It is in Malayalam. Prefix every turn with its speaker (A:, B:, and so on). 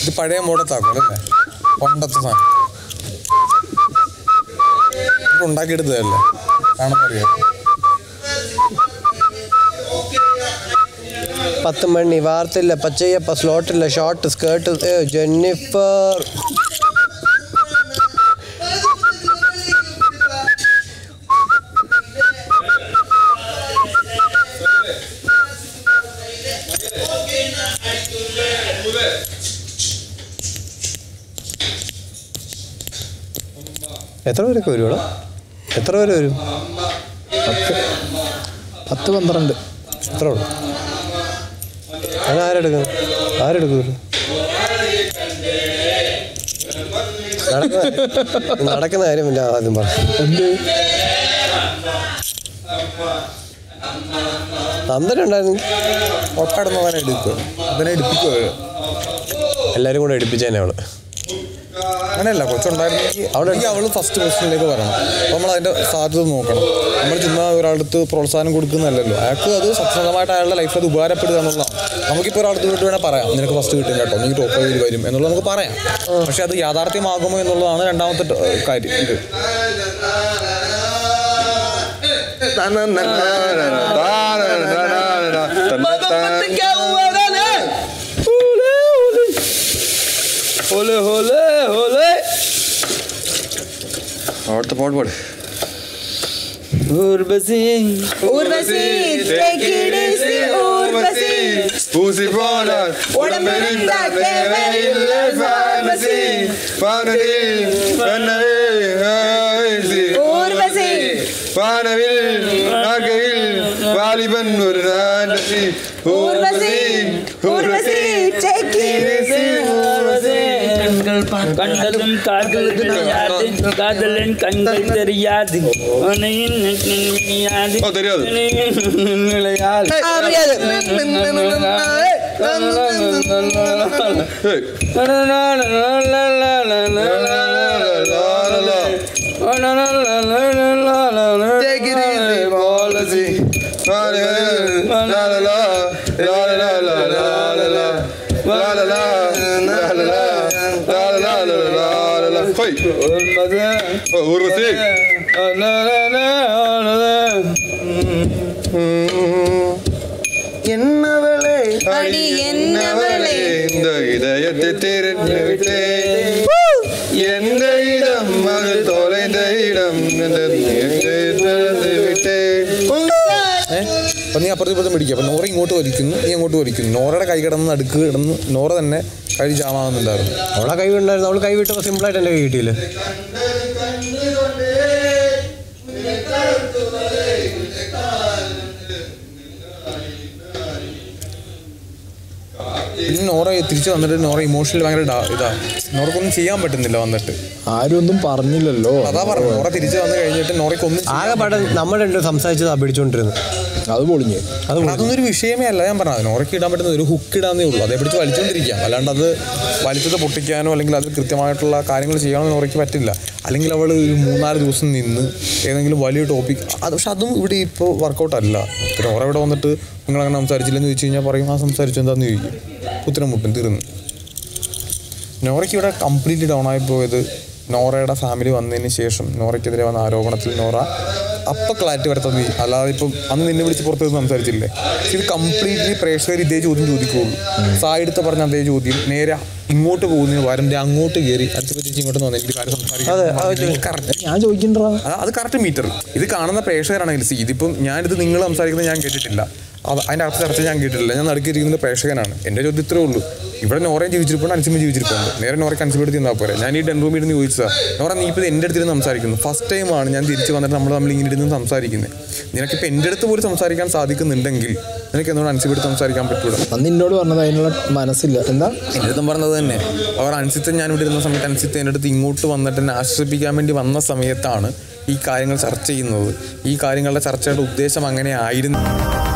A: ഇത് പഴയ മോഡത്താക്കും അല്ലേ പണ്ടത്തെ സാധനം ഇത് ഉണ്ടാക്കിയെടുത്തതല്ലേ കാണുന്നറിയാം
B: പത്ത് മണി വാർത്തില്ല പച്ചയപ്പ സ്ലോട്ടില്ല ഷോർട്ട് സ്കേർട്ട് ജെന്നിഫർ എത്ര പേരൊക്കെ വരും ഇവിടെ എത്ര പേര് വരും
C: പത്ത് പന്ത്രണ്ട്
B: എത്ര ഉള്ളു അത് ആരെടുക്കും ആരെടുക്കും നടക്കുന്ന നടക്കുന്ന കാര്യമില്ല ആദ്യം പറ
C: എന്ത്
B: നന്ദനുണ്ടായിരുന്നു
A: ഒട്ടടുന്നവനെ എടുക്കുക അതിനെ എടുപ്പിക്കുക
B: എല്ലാവരും കൂടെ എടുപ്പിച്ചേനെ അവള്
A: അങ്ങനെയല്ല കൊച്ചുണ്ടായിരുന്നെങ്കിൽ അവിടെ അവൾ ഫസ്റ്റ് പൊസിഷനിലേക്ക് വരണം അപ്പോൾ നമ്മൾ അതിൻ്റെ സാധ്യത നോക്കണം നമ്മൾ ചുമ്മാ ഒരാളടുത്ത് പ്രോത്സാഹനം കൊടുക്കുന്നതല്ലല്ലോ അയാൾക്ക് അത് സത്യസന്ധമായിട്ട് അയാളുടെ ലൈഫിൽ അത് ഉപകാരപ്പെടുക എന്നുള്ളതാണ് നമുക്കിപ്പോൾ ഒരാളടുത്ത് വിട്ട് വേണേൽ പറയാം നിനക്ക് ഫസ്റ്റ് കിട്ടും കേട്ടോ നീ ടോപ്പ് ഫൈവിൽ വരും എന്നുള്ളത് നമുക്ക് പറയാം പക്ഷെ അത് യാഥാർത്ഥ്യമാകുമോ എന്നുള്ളതാണ് രണ്ടാമത്തെ ട- കാര്യം ഇത്
C: ഹോലെ ഹോലെ ഹോലെ
D: അവിടുത്തെ പാട്ട് പാട്
C: Urvashi
E: Urvashi take it easy Urvashi
D: പൂസി പോലാൽ
E: ഉടമ്പെടുത്ത ദേവയില്ല ഫാർമസി. ഊർവശി
D: വാനവിൽ നാഗയിൽ വാലിബൻ ഒരു നാനസി
E: Urvashi Urvashi take it easy Urvashi
F: கண்டதும் காதல் தெரியாது காதலன் கண்கள் தெரியாது உனையின் நினையாது
D: ഓ தெரியாது
F: நிலையாது
E: അറിയാതെ
D: hey. Take it easy, policy. La la la la la la la la la la la la la la la la la ഹോയ് ഓ, ഊർവശി
A: എന്നവളെ
E: അടി എന്നവളെ
D: இந்த இதயத்தை திறந்து விட்டே எந்த இடம் அது தொலைந்த இடம் இந்த இதயத்தை திறந்து விட்டே
A: അപ്പം നീ അപ്പുറത്ത് ഇപ്പുറത്തും പിടിക്കുക അപ്പം നോറ ഇങ്ങോട്ട് വലിക്കുന്നു നീ അങ്ങോട്ട് വലിക്കുന്നു നോറയുടെ കൈ കിടന്ന് നടുക്ക് കിടന്ന് നോറ തന്നെ കൈ ജാമാകുന്നുണ്ടായിരുന്നു
B: അവളെ കൈ ഉണ്ടായിരുന്നു അവൾ കൈ വിട്ടപ്പോൾ സിമ്പിളായിട്ട് എൻ്റെ കൈ കിട്ടിയില്ലേ
A: പിന്നെ നോറ തിരിച്ച് വന്നിട്ട് നോറ ഇമോഷണലി ഭയങ്കര ഡാ- ഇതാ നോറക്കൊന്നും ചെയ്യാൻ പറ്റുന്നില്ല വന്നിട്ട്
C: ആരും ഒന്നും പറഞ്ഞില്ലല്ലോ
A: അതാ പറഞ്ഞു നോറ തിരിച്ച് വന്നു കഴിഞ്ഞിട്ട് നോറയ്ക്കൊന്നും ചെയ്യാൻ
B: ആകെ പാടെ നമ്മൾ രണ്ടും സംസാരിച്ചതാ പിടിച്ചോണ്ടിരുന്നത്
C: അത് പൊളിഞ്ഞ്
B: അത്
A: കാരണം അതൊന്നും ഒരു വിഷയമേ അല്ല ഞാൻ പറഞ്ഞത് നോറയ്ക്ക് ഇടാൻ പറ്റുന്ന ഒരു ഹുക്ക് ഇടാന്നേ ഉള്ളൂ അതേ പിടിച്ച് വലിച്ചുകൊണ്ടിരിക്കാം അല്ലാണ്ട് അത് വലിച്ചത് പൊട്ടിക്കാനോ അല്ലെങ്കിൽ അത് കൃത്യമായിട്ടുള്ള കാര്യങ്ങൾ ചെയ്യാനോ നോറയ്ക്ക് പറ്റില്ല അല്ലെങ്കിൽ അവൾ ഒരു മൂന്നാല് ദിവസം നിന്ന് ഏതെങ്കിലും വലിയ ടോപ്പിക് അത് പക്ഷെ അതും ഇവിടെ ഇപ്പോൾ വർക്കൗട്ട് അല്ല ഇപ്പം നോറ ഇവിടെ വന്നിട്ട് നിങ്ങൾ അങ്ങനെ സംസാരിച്ചില്ലെന്ന് ചോദിച്ചു കഴിഞ്ഞാൽ പറയും ആ സംസാരിച്ചു എന്താന്ന് ചോദിക്കും ഉത്തരം മുട്ടും തീർന്നു നോറയ്ക്ക് ഇവിടെ കംപ്ലീറ്റ്ലി ഡൗൺ ആയി പോയത് നോറയുടെ ഫാമിലി വന്നതിന് ശേഷം നോറയ്ക്കെതിരെ വന്ന ആരോപണത്തിൽ നോറ അപ്പം ക്ലാരിറ്റി വരുത്തത് അല്ലാതെ ഇപ്പം അന്ന് നിന്നെ വിളിച്ച് പുറത്ത് നിന്ന് സംസാരിച്ചില്ലേ പക്ഷെ ഇത് കംപ്ലീറ്റ്ലി പ്രേക്ഷകർ ഇതേ ചോദ്യം ചോദിക്കുകയുള്ളൂ സായി എടുത്ത് പറഞ്ഞ അതേ ചോദ്യം നേരെ ഇങ്ങോട്ട് പോകുന്നതിന് പകരം ദേ അങ്ങോട്ട് കയറി അടുത്ത പറ്റി ഇങ്ങോട്ട് വന്നു എനിക്ക് കാര്യം സംസാരിക്കാൻ കറക്റ്റ്
C: ഞാൻ ചോദിക്കണ്ടാ
A: അത് അത് കറക്റ്റ് മീറ്റർ ഇത് കാണുന്ന പ്രേക്ഷകരാണെങ്കിൽ സി ഇതിപ്പം ഞാനിത് നിങ്ങൾ സംസാരിക്കുന്നത് ഞാൻ കേട്ടിട്ടില്ല അത് അതിൻ്റെ അർത്ഥ ചർച്ച ഞാൻ കേട്ടിട്ടില്ല ഞാൻ നടുക്കിയിരിക്കുന്നത് പ്രേക്ഷകനാണ് എൻ്റെ ചോദ്യം ഇത്രേ ഉള്ളൂ ഇവിടെ നോറയും ജീവിച്ചിരിപ്പുണ്ട് അൻസിമ ജീവിച്ചിരിപ്പുണ്ട് നേരെ നോറയ്ക്ക് അൻസിമ എടുത്ത് നിന്നാൽ പോരെ ഞാൻ ഈ ഡെൻ റൂമിൽ ഇരുന്ന് ചോദിച്ചതാ നോറ നീ ഇപ്പോൾ എൻ്റെ അടുത്ത് ഇരുന്ന് സംസാരിക്കുന്നു ഫസ്റ്റ് ടൈമാണ് ഞാൻ തിരിച്ച് വന്നിട്ട് നമ്മൾ തമ്മിൽ ഇങ്ങനെ ഇരുന്ന് സംസാരിക്കുന്നത് നിനക്കിപ്പോൾ എൻ്റെ അടുത്ത് പോലും സംസാരിക്കാൻ സാധിക്കുന്നുണ്ടെങ്കിൽ നിനക്ക് എന്നോട് അൻസിമ എടുത്ത് സംസാരിക്കാൻ പറ്റൂല
C: അന്ന് എന്നോട് പറഞ്ഞത് അതിനുള്ള മനസ്സില്ല എന്താ
A: എൻ്റെ അടുത്തും പറഞ്ഞത് തന്നെ അവർ അൻസിത്തെ ഞാൻ ഇവിടെ ഇരുന്ന സമയത്ത് അൻസിത്തെ എൻ്റെ അടുത്ത് ഇങ്ങോട്ട് വന്നിട്ട് എന്നെ ആശ്വസിപ്പിക്കാൻ വേണ്ടി വന്ന സമയത്താണ് ഈ കാര്യങ്ങൾ ചർച്ച ചെയ്യുന്നത് ഈ കാര്യങ്ങളുടെ ചർച്ചയുടെ ഉദ്ദേശം അങ്ങനെ ആയിരുന്നു